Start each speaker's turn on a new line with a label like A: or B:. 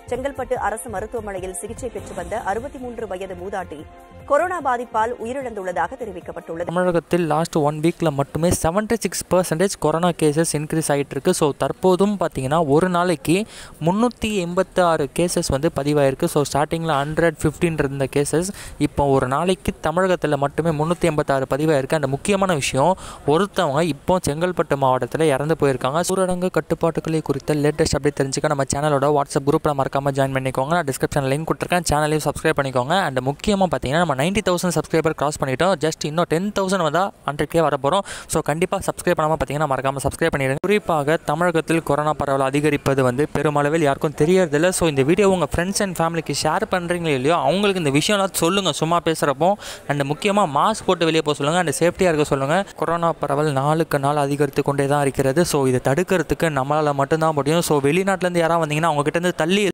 A: செங்கல்பட்டு அரசு மருத்துவமனையில் சிகிச்சை பெற்று வந்த அறுபத்தி மூன்று வயது மூதாட்டி கொரோனா பாதிப்பால் உயிரிழந்துள்ளதாக தெரிவிக்கப்பட்டுள்ளது
B: தமிழகத்தில் லாஸ்ட் ஒன் வீக்கில் மட்டுமே 76% six percentage corona cases increase ஆகிட்டு இருக்கு ஸோ தற்போதும் பார்த்தீங்கன்னா ஒரு நாளைக்கு முந்நூற்றி எண்பத்தி ஆறு கேசஸ் வந்து பதிவாயிருக்கு ஸோ ஸ்டார்டிங்கில் ஹண்ட்ரட் ஃபிஃப்டின் இருந்த கேசஸ் இப்போ ஒரு நாளைக்கு தமிழகத்தில் மட்டுமே முந்நூற்றி எண்பத்தாறு பதிவாயிருக்கு அந்த முக்கியமான விஷயம் ஒருத்தவங்க இப்போ செங்கல்பட்டு மாவட்டத்தில் இறந்து போயிருக்காங்க ஊரடங்கு கட்டுப்பாட்டுகளை குறித்த லேட்டஸ்ட் அப்டேட் தெரிஞ்சுக்க நம்ம சேனலோட வாட்ஸ்அப் குரூப்பில் மறக்காமல் ஜாயின் பண்ணிக்கோங்க நான் டிஸ்கிரிப்ஷன் லிங்க் கொடுத்துருக்கேன் சேனலையும் சப்ஸ்கிரைப் பண்ணிக்கோங்க அண்ட் முக்கியமாக பார்த்தீங்கன்னா நம்ம நைன்ட்டி தௌசண்ட் சப்ஸ்கிரைபர் கிராஸ் பண்ணிட்டோம் ஜஸ்ட் இன்னும் டென் தௌசண்ட் வந்தால் ஹண்ட்ரட் கே வர போகிறோம் ஸோ கண்டிப்பாக சப்ஸ்கிரைப் பண்ணாமல் பார்த்தீங்கன்னா மறக்காமல் சப்ஸ்கிரைப் பண்ணிடுங்க குறிப்பாக தமிழகத்தில் கொரோனா பரவல் அதிகரிப்பது வந்து பெருமளவில் யாருக்கும் தெரியறதில்ல ஸோ இந்த வீடியோ உங்கள் ஃப்ரெண்ட்ஸ் அண்ட் ஃபேமிலிக்கு ஷேர் பண்ணுறீங்களோ இல்லையோ அவங்களுக்கு இந்த விஷயம்லாம் சொல்லுங்கள் சும்மா பேசுகிறப்போ அண்ட் முக்கியமாக மாஸ்க் போட்டு வெளியே போக சொல்லுங்கள் அண்ட் சேஃப்டியாக இருக்க சொல்லுங்கள் கொரோனா பரவல் நாளுக்கு நாள் அதிகரித்து கொண்டே தான் இருக்கிறது ஸோ இதை தடுக்கிறதுக்கு நம்மளால் மட்டும்தான் முடியும் ஸோ வெளிநாட்டிலேருந்து யாராவது வந்தீங்கன்னா அவங்க கிட்ட இருந்து தள்ளி